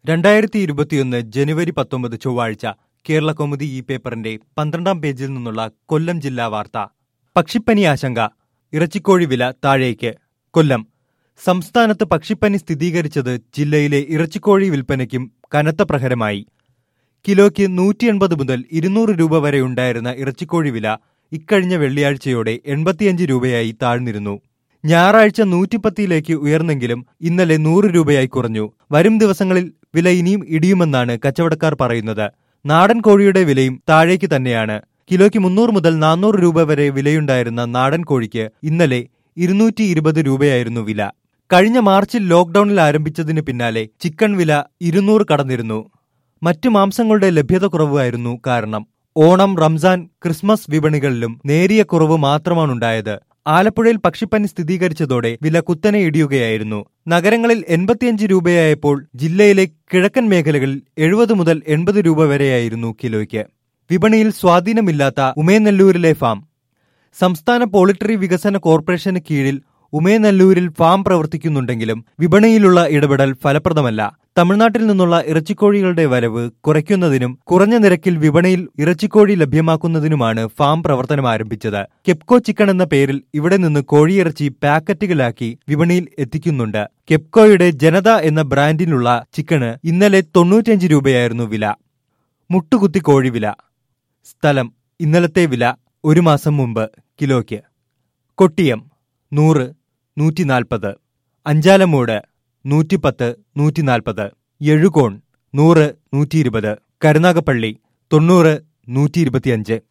രണ്ടായിരത്തി ഇരുപത്തിയൊന്ന് ജനുവരി പത്തൊമ്പത് ചൊവ്വാഴ്ച കേരള കൗമുദി ഈ പേപ്പറിന്റെ പന്ത്രണ്ടാം പേജിൽ നിന്നുള്ള കൊല്ലം ജില്ലാ വാർത്ത പക്ഷിപ്പനി ആശങ്ക ഇറച്ചിക്കോഴി വില താഴേക്ക് കൊല്ലം സംസ്ഥാനത്ത് പക്ഷിപ്പനി സ്ഥിരീകരിച്ചത് ജില്ലയിലെ ഇറച്ചിക്കോഴി വിൽപ്പനയ്ക്കും കനത്ത പ്രഹരമായി കിലോയ്ക്ക് നൂറ്റി എൺപത് മുതൽ ഇരുന്നൂറ് രൂപ വരെ ഉണ്ടായിരുന്ന ഇറച്ചിക്കോഴി വില ഇക്കഴിഞ്ഞ വെള്ളിയാഴ്ചയോടെ എൺപത്തിയഞ്ച് രൂപയായി താഴ്ന്നിരുന്നു ഞായറാഴ്ച നൂറ്റിപ്പത്തിയിലേക്ക് ഉയർന്നെങ്കിലും ഇന്നലെ നൂറ് രൂപയായി കുറഞ്ഞു വരും ദിവസങ്ങളിൽ വില ഇനിയും ഇടിയുമെന്നാണ് കച്ചവടക്കാർ പറയുന്നത് നാടൻ കോഴിയുടെ വിലയും താഴേക്ക് തന്നെയാണ് കിലോയ്ക്ക് മുന്നൂറ് മുതൽ നാനൂറ് രൂപ വരെ വിലയുണ്ടായിരുന്ന നാടൻ കോഴിക്ക് ഇന്നലെ ഇരുന്നൂറ്റി ഇരുപത് രൂപയായിരുന്നു വില കഴിഞ്ഞ മാർച്ചിൽ ലോക്ഡൌണിൽ ആരംഭിച്ചതിന് പിന്നാലെ ചിക്കൻ വില ഇരുന്നൂറ് കടന്നിരുന്നു മറ്റു മാംസങ്ങളുടെ ലഭ്യത കുറവായിരുന്നു കാരണം ഓണം റംസാൻ ക്രിസ്മസ് വിപണികളിലും നേരിയ കുറവ് മാത്രമാണുണ്ടായത് ആലപ്പുഴയിൽ പക്ഷിപ്പനി സ്ഥിരീകരിച്ചതോടെ വില കുത്തനെ ഇടിയുകയായിരുന്നു നഗരങ്ങളിൽ എൺപത്തിയഞ്ച് രൂപയായപ്പോൾ ജില്ലയിലെ കിഴക്കൻ മേഖലകളിൽ എഴുപത് മുതൽ എൺപത് രൂപ വരെയായിരുന്നു കിലോയ്ക്ക് വിപണിയിൽ സ്വാധീനമില്ലാത്ത ഉമേനെല്ലൂരിലെ ഫാം സംസ്ഥാന പോളിട്രി വികസന കോർപ്പറേഷന് കീഴിൽ ഉമേനെല്ലൂരിൽ ഫാം പ്രവർത്തിക്കുന്നുണ്ടെങ്കിലും വിപണിയിലുള്ള ഇടപെടൽ ഫലപ്രദമല്ല തമിഴ്നാട്ടിൽ നിന്നുള്ള ഇറച്ചിക്കോഴികളുടെ വരവ് കുറയ്ക്കുന്നതിനും കുറഞ്ഞ നിരക്കിൽ വിപണിയിൽ ഇറച്ചിക്കോഴി ലഭ്യമാക്കുന്നതിനുമാണ് ഫാം പ്രവർത്തനം ആരംഭിച്ചത് കെപ്കോ ചിക്കൻ എന്ന പേരിൽ ഇവിടെ നിന്ന് കോഴിയിറച്ചി പാക്കറ്റുകളാക്കി വിപണിയിൽ എത്തിക്കുന്നുണ്ട് കെപ്കോയുടെ ജനത എന്ന ബ്രാൻഡിനുള്ള ചിക്കന് ഇന്നലെ തൊണ്ണൂറ്റിയഞ്ച് രൂപയായിരുന്നു വില മുട്ടുകുത്തി കോഴി വില സ്ഥലം ഇന്നലത്തെ വില ഒരു മാസം മുമ്പ് കിലോയ്ക്ക് കൊട്ടിയം നൂറ് നൂറ്റി നാൽപ്പത് അഞ്ചാലമൂട് നൂറ്റിപ്പത്ത് നൂറ്റി നാൽപ്പത് എഴുകോൺ നൂറ് നൂറ്റി ഇരുപത് കരുനാഗപ്പള്ളി തൊണ്ണൂറ് നൂറ്റി ഇരുപത്തിയഞ്ച്